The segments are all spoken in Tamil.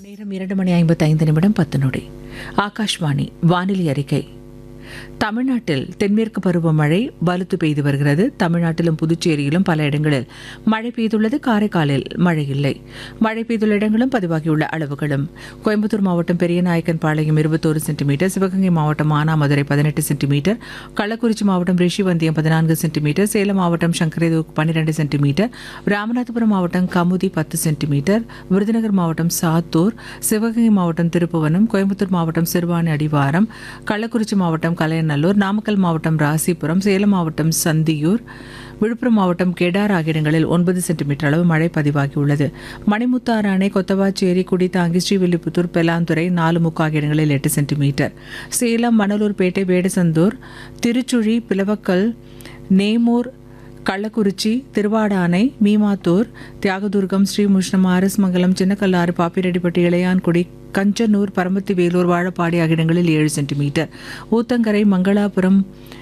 நேரம் இரண்டு மணி ஐம்பத்தைந்து நிமிடம் பத்து நொடி ஆகாஷ்வாணி வானிலை அறிக்கை தமிழ்நாட்டில் தென்மேற்கு பருவமழை வலுத்து பெய்து வருகிறது தமிழ்நாட்டிலும் புதுச்சேரியிலும் பல இடங்களில் மழை பெய்துள்ளது காரைக்காலில் மழை இல்லை மழை பெய்துள்ள இடங்களும் பதிவாகியுள்ள அளவுகளும் கோயம்புத்தூர் மாவட்டம் பெரியநாயக்கன் பாளையம் இருபத்தோரு சென்டிமீட்டர் சிவகங்கை மாவட்டம் மானாமதுரை பதினெட்டு சென்டிமீட்டர் கள்ளக்குறிச்சி மாவட்டம் ரிஷிவந்தியம் பதினான்கு சென்டிமீட்டர் சேலம் மாவட்டம் சங்கரேதூர் பன்னிரெண்டு சென்டிமீட்டர் ராமநாதபுரம் மாவட்டம் கமுதி பத்து சென்டிமீட்டர் விருதுநகர் மாவட்டம் சாத்தூர் சிவகங்கை மாவட்டம் திருப்புவனம் கோயம்புத்தூர் மாவட்டம் சிறுவாணி அடிவாரம் கள்ளக்குறிச்சி மாவட்டம் கலையநல்லூர் நாமக்கல் மாவட்டம் ராசிபுரம் சேலம் மாவட்டம் சந்தியூர் விழுப்புரம் மாவட்டம் கெடார் ஆகிய இடங்களில் ஒன்பது சென்டிமீட்டர் அளவு மழை பதிவாகியுள்ளது மணிமுத்தாறு அணை கொத்தவாச்சேரி குடித்தாங்கி ஸ்ரீவில்லிபுத்தூர் பெலாந்துறை நாலு முக்கு ஆகிய இடங்களில் எட்டு சென்டிமீட்டர் சேலம் மணலூர்பேட்டை வேடசந்தூர் திருச்சுழி பிளவக்கல் நேமூர் கள்ளக்குறிச்சி திருவாடானை மீமாத்தூர் தியாகதுர்கம் ஸ்ரீமுஷ்ணம் ஆரஸ்மங்கலம் சின்னக்கல்லாறு பாப்பிரெட்டிப்பட்டி இளையான்குடி கஞ்சனூர் பரமத்தி வேலூர் வாழப்பாடி ஆகிய இடங்களில் ஏழு சென்டிமீட்டர் ஊத்தங்கரை மங்களாபுரம்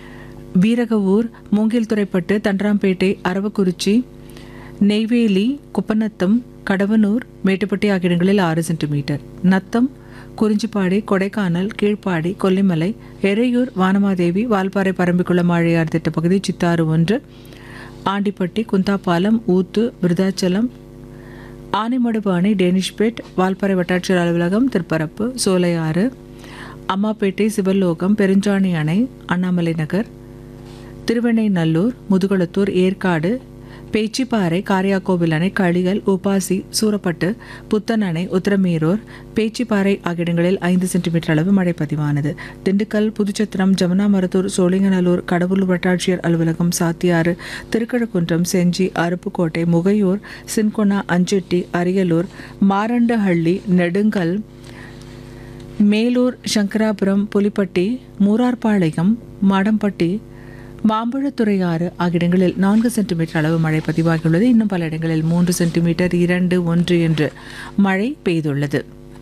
வீரகவூர் மூங்கில்துறைப்பட்டு தண்டராம்பேட்டை அரவக்குறிச்சி நெய்வேலி குப்பநத்தம் கடவனூர் மேட்டுப்பட்டி ஆகிய இடங்களில் ஆறு சென்டிமீட்டர் நத்தம் குறிஞ்சிப்பாடி கொடைக்கானல் கீழ்ப்பாடி கொல்லிமலை எறையூர் வானமாதேவி வால்பாறை பரம்பிக்குளம் ஆழியார் திட்ட பகுதி சித்தாறு ஒன்று ஆண்டிப்பட்டி குந்தாப்பாலம் ஊத்து விருதாச்சலம் ஆனைமடுப்பு அணை டேனிஷ்பேட் வால்பாறை வட்டாட்சியர் அலுவலகம் திருப்பரப்பு சோலையாறு அம்மாப்பேட்டை சிவலோகம் பெருஞ்சாணி அணை அண்ணாமலை நகர் திருவெண்ணைநல்லூர் முதுகுளத்தூர் ஏற்காடு பேச்சிப்பாறை காரியாக்கோவில் அணை களிகள் உபாசி சூரப்பட்டு புத்தன் அணை உத்தரமேரூர் பேச்சிப்பாறை ஆகிய இடங்களில் ஐந்து சென்டிமீட்டர் அளவு மழை பதிவானது திண்டுக்கல் புதுச்சத்திரம் ஜமுனாமரத்தூர் சோழிங்கநல்லூர் கடவுளூர் வட்டாட்சியர் அலுவலகம் சாத்தியாறு திருக்கழுக்குன்றம் செஞ்சி அருப்புக்கோட்டை முகையூர் சின்கொனா அஞ்செட்டி அரியலூர் மாரண்டஹள்ளி நெடுங்கல் மேலூர் சங்கராபுரம் புலிப்பட்டி மூரார்பாளையம் மாடம்பட்டி மாம்பழத்துறையாறு ஆகிய இடங்களில் நான்கு சென்டிமீட்டர் அளவு மழை பதிவாகியுள்ளது இன்னும் பல இடங்களில் மூன்று சென்டிமீட்டர் இரண்டு ஒன்று என்று மழை பெய்துள்ளது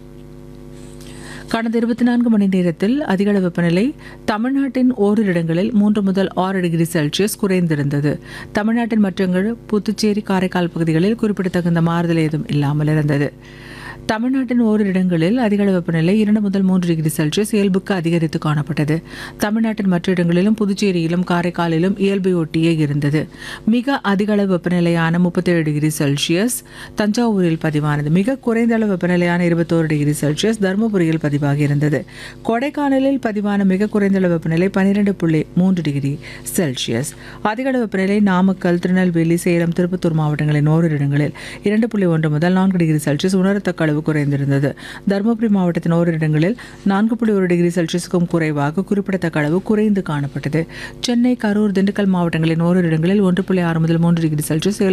கடந்த இருபத்தி நான்கு மணி நேரத்தில் அதிகளவு வெப்பநிலை தமிழ்நாட்டின் ஓரிரு இடங்களில் மூன்று முதல் ஆறு டிகிரி செல்சியஸ் குறைந்திருந்தது தமிழ்நாட்டின் மற்ற இடங்கள் புதுச்சேரி காரைக்கால் பகுதிகளில் குறிப்பிடத்தகுந்த மாறுதல் ஏதும் இல்லாமல் இருந்தது தமிழ்நாட்டின் ஓரிரு இடங்களில் அதிகளவு வெப்பநிலை இரண்டு முதல் மூன்று டிகிரி செல்சியஸ் இயல்புக்கு அதிகரித்து காணப்பட்டது தமிழ்நாட்டின் மற்ற இடங்களிலும் புதுச்சேரியிலும் காரைக்காலிலும் இயல்பை ஒட்டியே இருந்தது மிக அதிக அளவு வெப்பநிலையான முப்பத்தேழு டிகிரி செல்சியஸ் தஞ்சாவூரில் பதிவானது மிக குறைந்த அளவு வெப்பநிலையான இருபத்தோரு டிகிரி செல்சியஸ் தருமபுரியில் பதிவாகி இருந்தது கொடைக்கானலில் பதிவான மிக குறைந்த அளவு வெப்பநிலை பன்னிரெண்டு புள்ளி மூன்று டிகிரி செல்சியஸ் அதிக அளவு வெப்பநிலை நாமக்கல் திருநெல்வேலி சேலம் திருப்பத்தூர் மாவட்டங்களின் ஓரிரு இடங்களில் இரண்டு புள்ளி ஒன்று முதல் நான்கு டிகிரி செல்சியஸ் உணரத்தக்க அளவு குறைந்திருந்தது தருமபுரி மாவட்டத்தின் ஓரிரு இடங்களில் நான்கு புள்ளி ஒரு டிகிரி செல்சியஸுக்கும் குறைவாக குறிப்பிடத்தக்க அளவு குறைந்து காணப்பட்டது சென்னை கரூர் திண்டுக்கல் மாவட்டங்களின் ஓரிரு இடங்களில் ஒன்று புள்ளி ஆறு முதல் மூன்று டிகிரி செல்சியஸ்